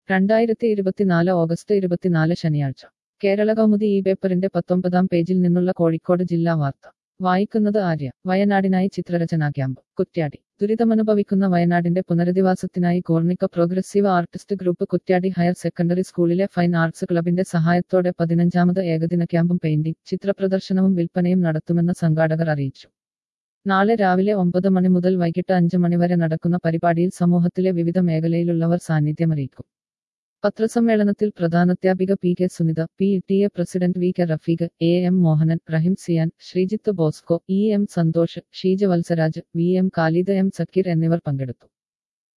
രണ്ടായിരത്തി ഇരുപത്തിനാല് ഓഗസ്റ്റ് ഇരുപത്തിനാല് ശനിയാഴ്ച കേരള കൗമുദി ഈ പേപ്പറിന്റെ പത്തൊമ്പതാം പേജിൽ നിന്നുള്ള കോഴിക്കോട് ജില്ലാ വാർത്ത വായിക്കുന്നത് ആര്യ വയനാടിനായി ചിത്രരചനാ ക്യാമ്പ് കുറ്റ്യാടി ദുരിതമനുഭവിക്കുന്ന വയനാടിന്റെ പുനരധിവാസത്തിനായി കോർണിക്ക progressive artist group Kuttiadi higher secondary സ്കൂളിലെ ഫൈൻ ആർട്സ് ക്ലബിന്റെ സഹായത്തോടെ പതിനഞ്ചാമത് ഏകദിന ക്യാമ്പും പെയിന്റിംഗ് ചിത്രപ്രദർശനവും വിൽപ്പനയും നടത്തുമെന്ന് സംഘാടകർ അറിയിച്ചു നാളെ രാവിലെ ഒമ്പത് മണി മുതൽ വൈകിട്ട് അഞ്ച് മണി വരെ നടക്കുന്ന പരിപാടിയിൽ സമൂഹത്തിലെ വിവിധ മേഖലയിലുള്ളവർ സാന്നിധ്യമറിയിക്കും പത്രസമ്മേളനത്തിൽ പ്രധാനാധ്യാപിക P K Sunitha P T A president V K Rafeeq A M Mohanan Rahim Siyan Sreejith Bosco E M Santhosh Sheeja Valsaraj V M Khalid M Zakir എന്നിവർ പങ്കെടുത്തു